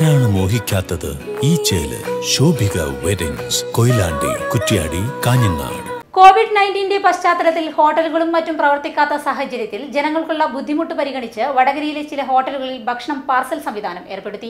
ആരാണ് മോഹിക്കാത്തത് ഈ ചേല് ശോഭിക വെഡിങ്സ് കൊയിലാണ്ടി കുറ്റ്യാടി കാഞ്ഞങ്ങാട് കോവിഡ് നയൻറ്റീന്റെ പശ്ചാത്തലത്തിൽ ഹോട്ടലുകളും മറ്റും പ്രവർത്തിക്കാത്ത സാഹചര്യത്തിൽ ജനങ്ങൾക്കുള്ള ബുദ്ധിമുട്ട് പരിഗണിച്ച് വടകരയിലെ ചില ഹോട്ടലുകളിൽ ഭക്ഷണം പാർസൽ സംവിധാനം ഏർപ്പെടുത്തി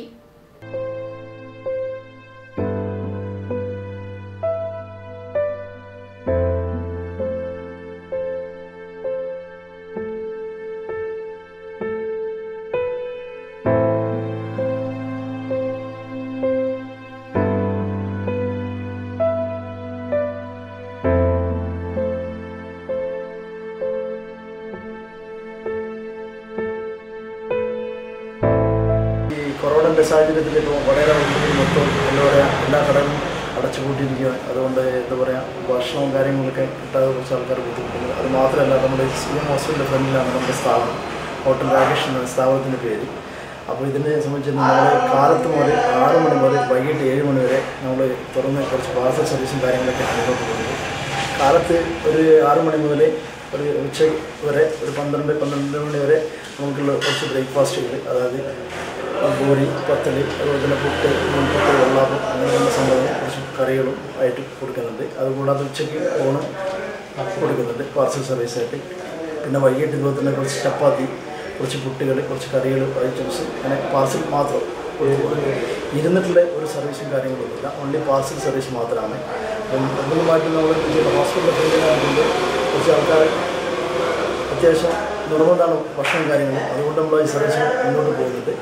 ഈ കൊറോണൻ്റെ സാഹചര്യത്തിൽ ഇപ്പോൾ വടകര ഹോസ്പിറ്റൽ മൊത്തം എന്താ പറയുക എല്ലാ കടകളും അടച്ചുപൂട്ടിയിരിക്കുകയാണ് അതുകൊണ്ട് എന്താ പറയുക ഭക്ഷണവും കാര്യങ്ങളൊക്കെ കിട്ടാതെ കുറച്ച് ആൾക്കാർ ബുദ്ധിമുട്ടുന്നത് അത് മാത്രമല്ല നമ്മുടെ സി എം ഹോസ്പിറ്റലിൻ്റെ ഫ്രണ്ടിലാണ് നമ്മുടെ സ്ഥാപനം ഹോട്ടൽ രാകേഷ് എന്ന സ്ഥാപനത്തിൻ്റെ പേര് അപ്പോൾ ഇതിനെ സംബന്ധിച്ച് നമ്മൾ കാലത്ത് മുതൽ ആറ് മണി മുതൽ വൈകിട്ട് ഏഴ് മണി വരെ നമ്മൾ തുറന്ന് കുറച്ച് പാർസൽ സർവീസും കാര്യങ്ങളൊക്കെ മുന്നോട്ട് പോകുന്നത് കാലത്ത് ഒരു ആറ് മണി മുതൽ ഒരു ഉച്ച വരെ ഒരു പന്ത്രണ്ട് പന്ത്രണ്ട് മണി വരെ നമുക്കുള്ള കുറച്ച് ബ്രേക്ക്ഫാസ്റ്റുകൾ അതായത് പൂരി പത്തല് അതുപോലെ തന്നെ പുട്ട് മുൻപത്ത് വെള്ളാപ്പം അങ്ങനെയുള്ള സംഭവങ്ങൾ കുറച്ച് കറികളും ആയിട്ട് കൊടുക്കുന്നുണ്ട് അതുകൂടാതെ ഉച്ചയ്ക്ക് ഊണ് കൊടുക്കുന്നുണ്ട് പാർസൽ സർവീസായിട്ട് പിന്നെ വൈകിട്ട് ഇതുപോലെ തന്നെ കുറച്ച് ചപ്പാത്തി കുറച്ച് പുട്ടുകൾ കുറച്ച് കറികൾ ഐറ്റംസ് അങ്ങനെ പാർസൽ മാത്രം കൊടുക്കുന്നുണ്ട് ഇരുന്നിട്ടുള്ള ഒരു സർവീസും കാര്യങ്ങളൊന്നുമില്ല ഓൺലി പാർസൽ സർവീസ് മാത്രമാണ് അപ്പം അതുമായിട്ട് നമ്മൾ ഹോസ്പിറ്റലിൽ ഫ്രണ്ടിലായതുകൊണ്ട് കുറച്ച് ആൾക്കാർ അത്യാവശ്യം നിർബന്ധമാണ് ഭക്ഷണം കാര്യങ്ങൾ അതുകൊണ്ട് നമ്മൾ ഈ സർവീസ് മുന്നോട്ട് പോകുന്നുണ്ട്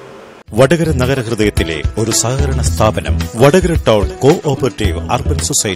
വടകര നഗരഹൃദയത്തിലെ ഒരു സഹകരണ സ്ഥാപനം Vadakara town co operative urban society